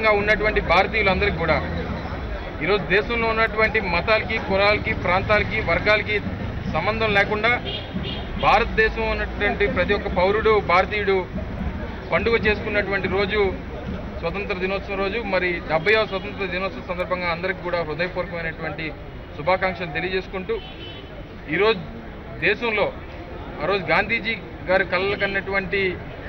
వ్యాప్తంగా ఉన్నటువంటి భారతీయులందరికీ కూడా ఈరోజు దేశంలో ఉన్నటువంటి మతాలకి కులాలకి ప్రాంతాలకి వర్గాలకి సంబంధం లేకుండా భారతదేశం ఉన్నటువంటి ప్రతి ఒక్క పౌరుడు భారతీయుడు పండుగ చేసుకున్నటువంటి రోజు స్వతంత్ర దినోత్సవం రోజు మరి డెబ్బైవ స్వతంత్ర దినోత్సవం సందర్భంగా అందరికీ కూడా హృదయపూర్వకమైనటువంటి శుభాకాంక్షలు తెలియజేసుకుంటూ ఈరోజు దేశంలో ఆ రోజు గాంధీజీ గారి కళ్ళ కన్నటువంటి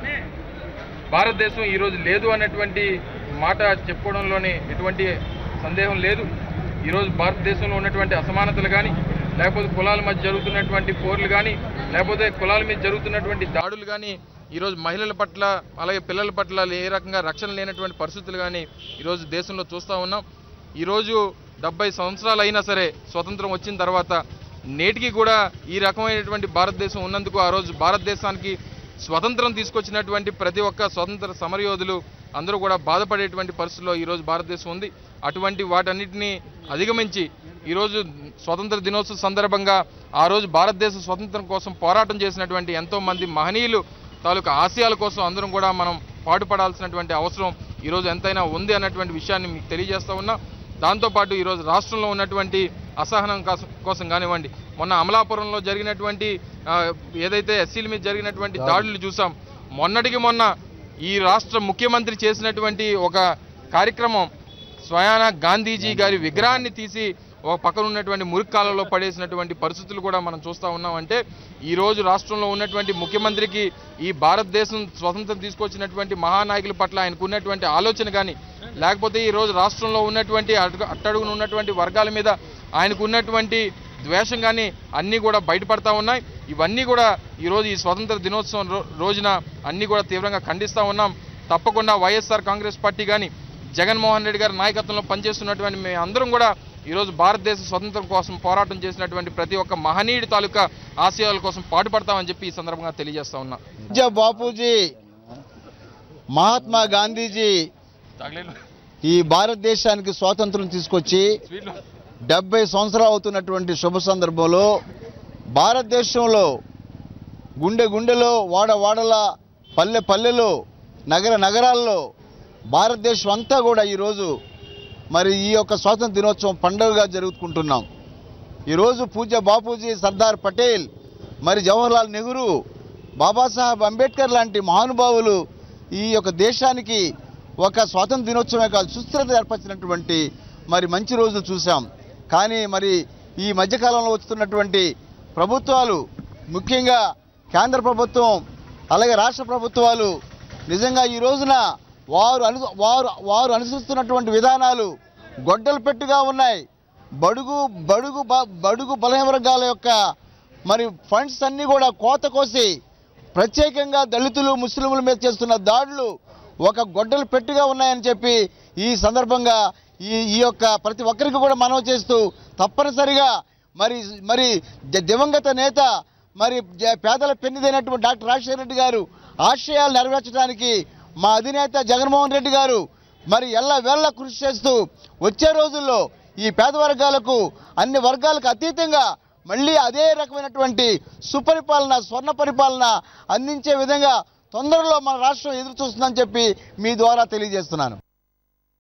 భారతదేశం ఈరోజు లేదు అన్నటువంటి మాట చెప్పుకోవడంలోనే ఎటువంటి సందేహం లేదు ఈరోజు భారతదేశంలో ఉన్నటువంటి అసమానతలు కానీ లేకపోతే కులాల మధ్య జరుగుతున్నటువంటి పోర్లు కానీ లేకపోతే కులాల మీద జరుగుతున్నటువంటి దాడులు కానీ ఈరోజు మహిళల పట్ల అలాగే పిల్లల పట్ల ఏ రకంగా రక్షణ లేనటువంటి పరిస్థితులు కానీ ఈరోజు దేశంలో చూస్తూ ఉన్నాం ఈరోజు డెబ్బై సంవత్సరాలు అయినా సరే స్వతంత్రం వచ్చిన తర్వాత నేటికి కూడా ఈ రకమైనటువంటి భారతదేశం ఉన్నందుకు ఆ రోజు భారతదేశానికి స్వతంత్రం తీసుకొచ్చినటువంటి ప్రతి ఒక్క స్వతంత్ర సమరయోధులు అందరూ కూడా బాధపడేటువంటి పరిస్థితుల్లో ఈరోజు భారతదేశం ఉంది అటువంటి వాటన్నిటిని అధిగమించి ఈరోజు స్వతంత్ర దినోత్సవ సందర్భంగా ఆ రోజు భారతదేశ స్వతంత్రం కోసం పోరాటం చేసినటువంటి ఎంతో మంది మహనీయులు తాలూకా ఆశయాల కోసం అందరం కూడా మనం పాటుపడాల్సినటువంటి అవసరం ఈరోజు ఎంతైనా ఉంది అన్నటువంటి విషయాన్ని మీకు తెలియజేస్తా ఉన్నా దాంతోపాటు ఈరోజు రాష్ట్రంలో ఉన్నటువంటి అసహనం కోసం కోసం కానివ్వండి మొన్న అమలాపురంలో జరిగినటువంటి ఆ, ఏదైతే ఎస్సీల మీద జరిగినటువంటి దాడులు చూసాం మొన్నటికి మొన్న ఈ రాష్ట్ర ముఖ్యమంత్రి చేసినటువంటి ఒక కార్యక్రమం స్వయాన గాంధీజీ గారి విగ్రహాన్ని తీసి ఒక పక్కన ఉన్నటువంటి మురికి కాలంలో పడేసినటువంటి పరిస్థితులు కూడా మనం చూస్తూ ఉన్నామంటే ఈ రోజు రాష్ట్రంలో ఉన్నటువంటి ముఖ్యమంత్రికి ఈ భారతదేశం స్వతంత్రం తీసుకొచ్చినటువంటి మహానాయకుల పట్ల ఆయనకు ఉన్నటువంటి ఆలోచన కానీ లేకపోతే ఈ రోజు రాష్ట్రంలో ఉన్నటువంటి అడుగు అట్టడుగున ఉన్నటువంటి వర్గాల మీద ఆయనకు ఉన్నటువంటి ద్వేషం కానీ అన్నీ కూడా బయటపడతా ఉన్నాయి ఇవన్నీ కూడా ఈరోజు ఈ స్వతంత్ర దినోత్సవం రో- రోజున అన్నీ కూడా తీవ్రంగా ఖండిస్తూ ఉన్నాం తప్పకుండా వైఎస్ఆర్ కాంగ్రెస్ పార్టీ కానీ జగన్మోహన్ రెడ్డి గారి నాయకత్వంలో పనిచేస్తున్నటువంటి మేము అందరం కూడా ఈరోజు భారతదేశ స్వతంత్రం కోసం పోరాటం చేసినటువంటి ప్రతి ఒక్క మహనీయుడి తాలూకా ఆశయాల కోసం పాటుపడతామని చెప్పి ఈ సందర్భంగా తెలియజేస్తా ఉన్నా పూజ్య బాపూజీ మహాత్మా గాంధీజీ చాక్లెట్లు ఈ భారతదేశానికి స్వాతంత్రం తీసుకొచ్చి స్వీట్లు డెబ్బై సంవత్సరాలు అవుతున్నటువంటి శుభ సందర్భంలో భారతదేశంలో గుండె గుండెలో వాడ వాడల పల్లె పల్లెలో నగర నగరాల్లో భారతదేశం అంతా కూడా ఈరోజు మరి ఈ యొక్క స్వాతంత్ర దినోత్సవం పండుగగా జరుపుకుంటున్నాం ఈరోజు పూజ్య బాపూజీ సర్దార్ పటేల్ మరి జవహర్లాల్ నెహ్రూ బాబాసాహెబ్ అంబేద్కర్ లాంటి మహానుభావులు ఈ యొక్క దేశానికి ఒక స్వాతంత్ర దినోత్సవమే కాదు సుస్థిరత ఏర్పరిచినటువంటి మరి మంచి రోజులు చూసాం కానీ మరి ఈ మధ్యకాలంలో వస్తున్నటువంటి ప్రభుత్వాలు ముఖ్యంగా కేంద్ర ప్రభుత్వం అలాగే రాష్ట్ర ప్రభుత్వాలు నిజంగా ఈ రోజున వారు అను వారు వారు అనుసరిస్తున్నటువంటి విధానాలు గొడ్డలు పెట్టుగా ఉన్నాయి బడుగు బడుగు బ- బడుగు బలహీన వర్గాల యొక్క మరి ఫండ్స్ అన్నీ కూడా కోత కోసి ప్రత్యేకంగా దళితులు ముస్లింల మీద చేస్తున్న దాడులు ఒక గొడ్డలు పెట్టుగా ఉన్నాయని చెప్పి ఈ సందర్భంగా ఈ ఈ యొక్క ప్రతి ఒక్కరికి కూడా మనవి చేస్తూ తప్పనిసరిగా మరి మరి జ- దివంగత నేత మరి జ- పేదల పెన్నిదైనటువంటి డాక్టర్ రాజశేఖర రెడ్డి గారు ఆశయాలు నెరవేర్చడానికి మా అధినేత జగన్మోహన్ రెడ్డి గారు మరి ఎల్ల వేళ్ళ కృషి చేస్తూ వచ్చే రోజుల్లో ఈ పేద వర్గాలకు అన్ని వర్గాలకు అతీతంగా మళ్ళీ అదే రకమైనటువంటి సుపరిపాలన స్వర్ణ పరిపాలన అందించే విధంగా తొందరలో మన రాష్ట్రం ఎదురు చూస్తుందని చెప్పి మీ ద్వారా తెలియజేస్తున్నాను